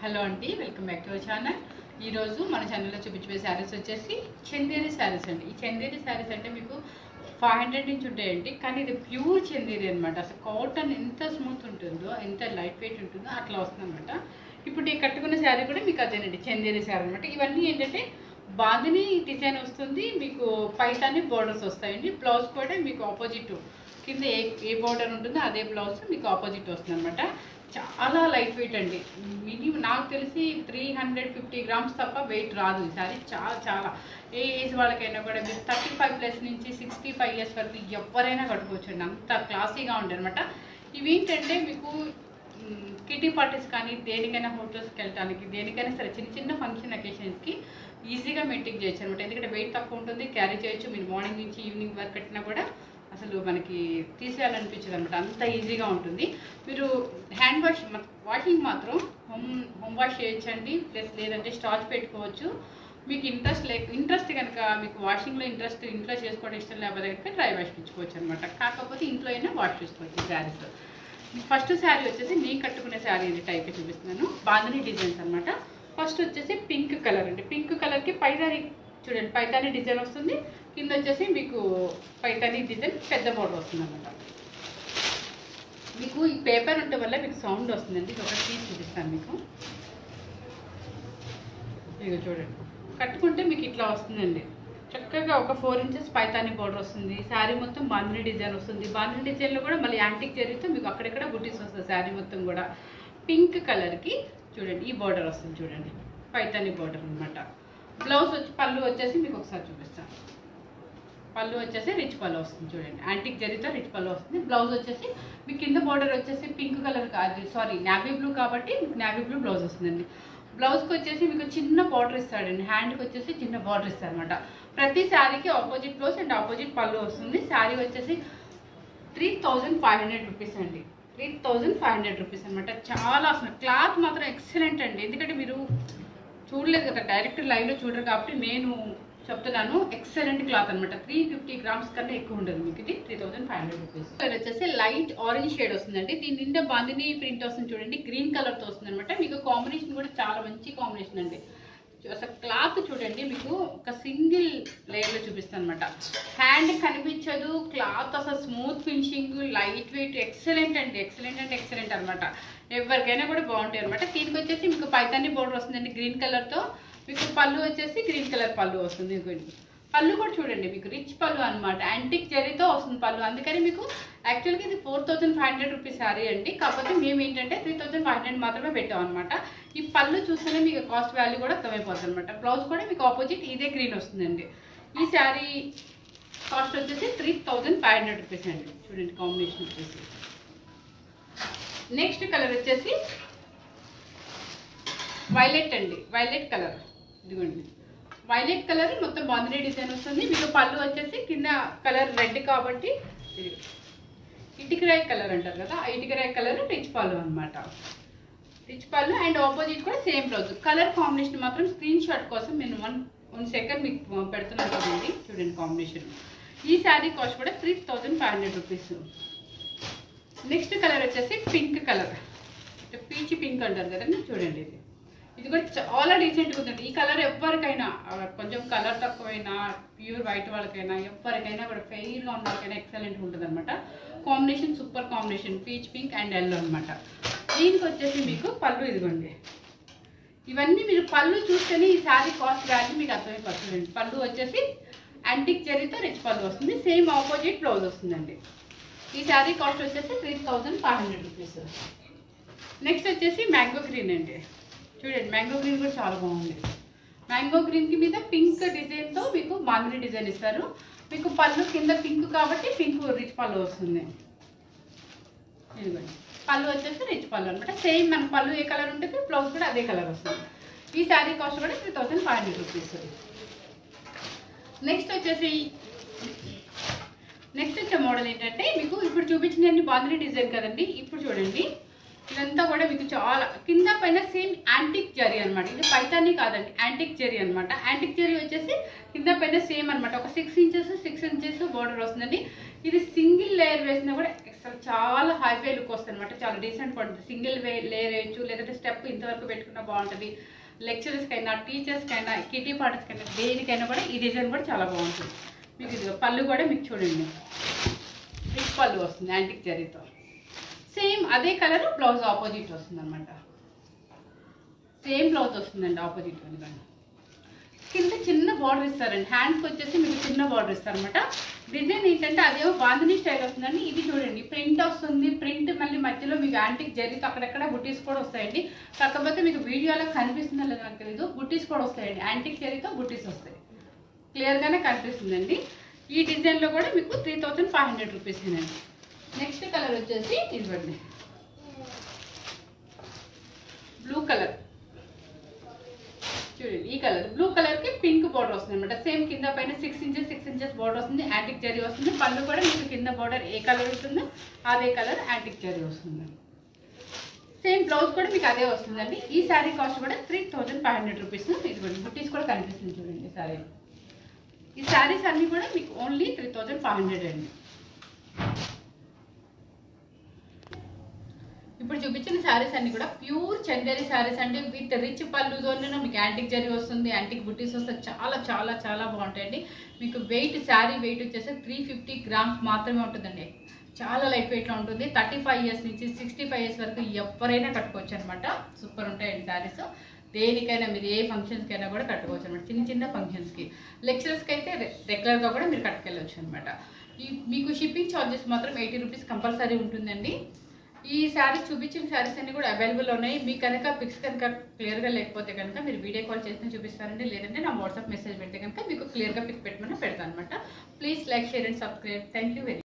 hello అండి welcome back to our channel ఈరోజు మన ఛానల్లో చూపించే శారీస్ వచ్చేసి చందేరి శారీస్ అండి ఈ చందేరి శారీస్ అంటే మీకు ఫైవ్ హండ్రెడ్ నుంచి ఉంటాయండి కానీ ఇది ప్యూర్ చందేరి అనమాట అసలు కాటన్ ఎంత స్మూత్ ఉంటుందో ఎంత లైట్ వెయిట్ ఉంటుందో అట్లా వస్తుంది అనమాట ఇప్పుడు నేను కట్టుకున్న శారీ కూడా మీకు అదేనండి చందేరి శారీ అనమాట ఇవన్నీ ఏంటంటే బాందిని డిజైన్ వస్తుంది మీకు పైతాని బోర్డర్స్ వస్తాయండి బ్లౌజ్ కూడా మీకు ఆపోజిట్ కింద ఏ ఏ బార్డర్ ఉంటుందో అదే బ్లౌజ్ మీకు ఆపోజిట్ వస్తుంది అనమాట చాలా లైట్ వెయిట్ అండి మినిమం నాకు తెలిసి త్రీ హండ్రెడ్ ఫిఫ్టీ గ్రామ్స్ తప్ప వెయిట్ రాదు ఈ సారీ చాలా చాలా ఏ ఏజ్ వాళ్ళకైనా కూడా మీరు థర్టీ ఫైవ్ ప్లస్ నుంచి సిక్స్టీ ఫైవ్ ఇయర్స్ వరకు ఎవరైనా కట్టుకోవచ్చు అండి అంత క్లాసీగా ఉంటాయి అనమాట ఇవి ఏంటంటే మీకు కిటీ పార్టీస్ కానీ దేనికైనా హోటల్స్కి వెళ్ళడానికి దేనికైనా సరే చిన్న చిన్న ఫంక్షన్ అకేషన్స్కి ఈజీగా మెయింటైన్ చేయొచ్చు అనమాట ఎందుకంటే వెయిట్ తక్కువ ఉంటుంది క్యారీ చేయొచ్చు మీరు మార్నింగ్ నుంచి ఈవినింగ్ వరకు పెట్టినా కూడా అసలు మనకి తీసేయాలనిపించదు అనమాట అంత ఈజీగా ఉంటుంది మీరు హ్యాండ్ వాష్ వాషింగ్ మాత్రం హోమ్ హోమ్ వాష్ చేయొచ్చండి ప్లస్ లేదంటే స్టార్చ్ పెట్టుకోవచ్చు మీకు ఇంట్రెస్ట్ లేక ఇంట్రెస్ట్ కనుక మీకు వాషింగ్లో ఇంట్రెస్ట్ ఇంట్లో చేసుకోవడం ఇష్టం లేకపోతే కనుక డ్రై వాష్ పెంచుకోవచ్చు అనమాట కాకపోతే ఇంట్లో అయినా వాష్ చేసుకోవచ్చు శారీస్ ఫస్ట్ శారీ వచ్చేసి నేను కట్టుకునే శారీ టైప్ చూపిస్తున్నాను బాంధనీ డిజైన్స్ అనమాట ఫస్ట్ వచ్చేసి పింక్ కలర్ అండి పింక్ కలర్కి పైదాని చూడండి పైతాని డిజైన్ వస్తుంది కింద వచ్చేసి మీకు పైతాని డిజైన్ పెద్ద బోర్డర్ వస్తుంది అనమాట మీకు ఈ పేపర్ ఉండటం వల్ల మీకు సౌండ్ వస్తుందండి ఇది ఒకటి తీసి చూపిస్తాను మీకు ఇక చూడండి కట్టుకుంటే మీకు ఇట్లా వస్తుందండి చక్కగా ఒక ఫోర్ ఇంచెస్ పైతాని బోర్డర్ వస్తుంది శారీ మొత్తం బాంధిని డిజైన్ వస్తుంది బాంధిని డిజైన్లో కూడా మళ్ళీ యాంటిక్ జరిగితే మీకు అక్కడెక్కడ బుటీస్ వస్తుంది శారీ మొత్తం కూడా పింక్ కలర్కి చూడండి ఈ బోర్డర్ వస్తుంది చూడండి పైతాని బోర్డర్ అనమాట బ్లౌజ్ వచ్చి పళ్ళు వచ్చేసి మీకు ఒకసారి చూపిస్తాను పళ్ళు వచ్చేసి రిచ్ పళ్ళు వస్తుంది చూడండి యాంటిక్ జరితో రిచ్ పళ్ళు వస్తుంది బ్లౌజ్ వచ్చేసి మీ కింద బోర్డర్ వచ్చేసి పింక్ కలర్ కాదు సారీ నావీ బ్లూ కాబట్టి మీకు నావీ బ్లూ బ్లౌజ్ వస్తుందండి బ్లౌజ్కి వచ్చేసి మీకు చిన్న బార్డర్ ఇస్తాడండి హ్యాండ్కి వచ్చేసి చిన్న బార్డర్ ఇస్తారనమాట ప్రతి శారీకి ఆపోజిట్ బ్లౌజ్ అండ్ ఆపోజిట్ పళ్ళు వస్తుంది శారీ వచ్చేసి three thousand five hundred rupees అండి three thousand five hundred rupees అనమాట చాలా అసలు క్లాత్ మాత్రం ఎక్సలెంట్ అండి ఎందుకంటే మీరు చూడలేదు కదా డైరెక్ట్ లైవ్లో చూడరు కాబట్టి నేను చెప్తున్నాను ఎక్సలెంట్ క్లాత్ అనమాట త్రీ ఫిఫ్టీ గ్రామ్స్ కన్నా ఎక్కువ ఉండదు మీకు ఇది three thousand five hundred rupees colour వచ్చేసి లైట్ ఆరెంజ్ షేడ్ వస్తుందండి దీని నిండా బాందిని ప్రింట్ వస్తుంది చూడండి గ్రీన్ కలర్తో వస్తుంది అనమాట మీకు కాంబినేషన్ కూడా చాలా మంచి కాంబినేషన్ అండి అసలు క్లాత్ చూడండి మీకు ఒక సింగిల్ లేయర్లో చూపిస్తాను అనమాట హ్యాండ్ కనిపించదు క్లాత్ అసలు smooth finishing light weight excellent అండి ఎక్సలెంట్ అంటే ఎక్సలెంట్ అనమాట ఎవరికైనా కూడా బాగుంటాయి అనమాట దీనికి వచ్చేసి మీకు పైతాని బోర్డర్ వస్తుందండి గ్రీన్ కలర్తో మీకు పళ్ళు వచ్చేసి గ్రీన్ కలర్ పళ్ళు వస్తుంది ఇదిగోండి పళ్ళు కూడా చూడండి మీకు రిచ్ పళ్ళు అనమాట యాంటిక్ జరీతో వస్తుంది పళ్ళు అందుకని మీకు యాక్చువల్గా ఇది four thousand five hundred rupees sari అండి కాకపోతే మేము ఏంటంటే త్రీ థౌసండ్ ఫైవ్ హండ్రెడ్ మాత్రమే పెట్టాం అనమాట ఈ పళ్ళు చూస్తేనే మీకు కాస్ట్ వాల్యూ కూడా అర్థమైపోతుంది అనమాట బ్లౌజ్ కూడా మీకు ఆపోజిట్ ఇదే గ్రీన్ వస్తుందండి ఈ శారీ కాస్ట్ వచ్చేసి three thousand five hundred rupees అండి చూడండి కాంబినేషన్ వచ్చేసి నెక్స్ట్ కలర్ వచ్చేసి వైలెట్ అండి వైలెట్ కలర్ ఇదిగోండి వైలెట్ కలర్ మొత్తం బాందినీ డిజైన్ వస్తుంది మీకు పళ్ళు వచ్చేసి కింద కలర్ రెడ్ కాబట్టి ఇది ఇటుకరాయి కలర్ అంటారు కదా ఆ ఇటుకరాయి కలర్ రిచ్ పళ్ళు అనమాట రిచ్ పళ్ళు అండ్ ఆపోజిట్ కూడా సేమ్ బ్లౌజ్ కలర్ కాంబినేషన్ మాత్రం స్క్రీన్ షాట్ కోసం నేను వన్ వన్ సెకండ్ మీకు పెడుతున్నాను కదండి చూడండి కాంబినేషన్ ఈ శారీ కాస్ట్ కూడా three thousand five hundred rupees next colour వచ్చేసి పింక్ కలర్ పీచ్ పింక్ అంటారు కదండి చూడండి ఇది ఇది కూడా చాలా డీసెంట్గా ఉందండి ఈ కలర్ ఎవరికైనా ఆ, కొంచెం కలర్ తక్కువైనా ప్యూర్ వైట్ వాళ్ళకైనా ఎవరికైనా కూడా ఫెయిర్గా ఉన్న వాళ్ళకైనా ఎక్సలెంట్ ఉంటుంది అనమాట combination super combination peach pink and yellow అనమాట దీనికి వచ్చేసి మీకు పళ్ళు ఇదిగోండి ఇవన్నీ మీరు పళ్ళు చూస్తేనే ఈ శారీ కాస్ట్ వాల్యూ మీకు అర్థమైపోతుందండి పళ్ళు వచ్చేసి యాంటిక్ జరీతో రిచ్ పళ్ళు వస్తుంది సేమ్ ఆపోజిట్ బ్లౌజ్ వస్తుందండి ఈ శారీ కాస్ట్ వచ్చేసి three thousand five hundred rupees next వచ్చేసి మ్యాంగో గ్రీన్ అండి చూడండి మ్యాంగో గ్రీన్ కూడా చాలా బాగుంది మ్యాంగో గ్రీన్కి మీద పింక్ డిజైన్తో మీకు మామిడి డిజైన్ ఇస్తారు మీకు పళ్ళు కింద పింక్ కాబట్టి పింక్ రిచ్ పళ్ళు వస్తుంది ఇదిగోండి పళ్ళు వచ్చేసి రిచ్ పళ్ళు అనమాట సేమ్ మన పళ్ళు ఏ కలర్ ఉంటుంది బ్లౌజ్ కూడా అదే కలర్ వస్తుంది ఈ శారీ కాస్ట్ కూడా three thousand five hundred rupees next వచ్చేసి నెక్స్ట్ వచ్చే మోడల్ ఏంటంటే మీకు ఇప్పుడు చూపించిన బాంద్రీ డిజైన్ కదండి ఇప్పుడు చూడండి ఇదంతా కూడా మీకు చాలా కింద పైన సేమ్ యాంటిక్ జరీ అనమాట ఇది పైతాని కాదండి యాంటిక్ జరీ అనమాట యాంటిక్ జరీ వచ్చేసి కింద పైన సేమ్ అనమాట ఒక six inches six inches border వస్తుందండి ఇది సింగిల్ లేయర్ వేసినా కూడా అసలు చాలా హైఫై లుక్ వస్తుంది అనమాట చాలా డీసెంట్ పడుతుంది సింగిల్ వే లేయర్ వేయచ్చు లేదంటే స్టెప్ ఇంతవరకు పెట్టుకున్నా బాగుంటుంది లెక్చరర్స్కైనా టీచర్స్కైనా కిటీ పార్టీస్కైనా దేనికైనా కూడా ఈ డిజైన్ కూడా చాలా బాగుంటుంది మీకు ఇది పళ్ళు కూడా మీకు చూడండి రిచ్ పళ్ళు వస్తుంది యాంటిక్ జరీతో సేమ్ అదే కలర్ బ్లౌజ్ ఆపోజిట్ వస్తుంది అనమాట సేమ్ బ్లౌజ్ వస్తుందండి ఆపోజిట్ ఎందుకండి కింద చిన్న బార్డర్ ఇస్తారండి హ్యాండ్స్కి వచ్చేసి మీకు చిన్న బార్డర్ ఇస్తారనమాట డిజైన్ ఏంటంటే అదేమో బాంధనీ స్టైల్ వస్తుందండి ఇది చూడండి ప్రింట్ వస్తుంది ప్రింట్ మళ్ళీ మధ్యలో మీకు యాంటిక్ జరిగితే అక్కడక్కడ బుటీస్ కూడా వస్తాయండి కాకపోతే మీకు వీడియోలో కనిపిస్తుందో లేదో నాకు తెలీదు బుటీస్ కూడా వస్తాయండి యాంటిక్ జరిగితే బుటీస్ వస్తాయి క్లియర్గానే కనిపిస్తుందండి ఈ డిజైన్లో కూడా మీకు three thousand five hundred rupees అండి నెక్స్ట్ కలర్ వచ్చేసి ఇదిగోండి బ్లూ కలర్ చూడండి ఈ కలర్ బ్లూ కలర్ కి పింక్ బార్డర్ వస్తుంది అనమాట సేమ్ కింద పైన six inches six inches border వస్తుంది యాంటిక్ జరీ వస్తుంది పళ్ళు కూడా మీకు కింద బార్డర్ ఏ కలర్ ఉంటుందో అదే కలర్ యాంటిక్ జరీ వస్తుంది సేమ్ బ్లౌజ్ కూడా మీకు అదే వస్తుందండి ఈ శారీ కాస్ట్ కూడా three thousand five hundred rupees ఇదిగోండి బుట్టీస్ కూడా కనిపిస్తుంది చూడండి ఈ శారీ ఈ శారీస్ అన్నీ కూడా మీకు only three thousand five hundred అండి ఇప్పుడు చూపించిన శారీస్ అన్ని కూడా ప్యూర్ చందేరి శారీస్ అండి విత్ రిచ్ పళ్ళుతోనే మీకు యాంటిక్ జరీ వస్తుంది యాంటిక్ బుట్టీస్ వస్తే చాలా చాలా చాలా బాగుంటాయండి మీకు వెయిట్ శారీ వెయిట్ వచ్చేసి త్రీ ఫిఫ్టీ గ్రామ్స్ మాత్రమే ఉంటుందండి చాలా లైట్ వెయిట్లో ఉంటుంది థర్టీ ఫైవ్ ఇయర్స్ నుంచి సిక్స్టీ ఫైవ్ ఇయర్స్ వరకు ఎవరైనా కట్టుకోవచ్చు అనమాట సూపర్ ఉంటాయండి శారీస్ దేనికైనా మీరు ఏ ఫంక్షన్స్కైనా కూడా కట్టుకోవచ్చు అనమాట చిన్న చిన్న ఫంక్షన్స్కి లెక్చరర్స్కి అయితే రెగ్యులర్గా కూడా మీరు కట్టుకెళ్ళవచ్చు అనమాట ఈ మీకు షిప్పింగ్ ఛార్జెస్ మాత్రం ఎయిటీ రూపీస్ కంపల్సరీ ఉంటుందండి ఈ శారీస్ చూపించిన శారీస్ అన్ని కూడా అవైలబుల్ ఉన్నాయి మీకు కనుక పిక్స్ కనుక క్లియర్గా లేకపోతే కనుక మీరు వీడియో కాల్ చేస్తే చూపిస్తారండి లేదంటే నా వాట్సాప్ మెసేజ్ పెడితే కనుక మీకు క్లియర్గా పిక్ పెట్టమని పెడతాను అనమాట please like share and subscribe thank you very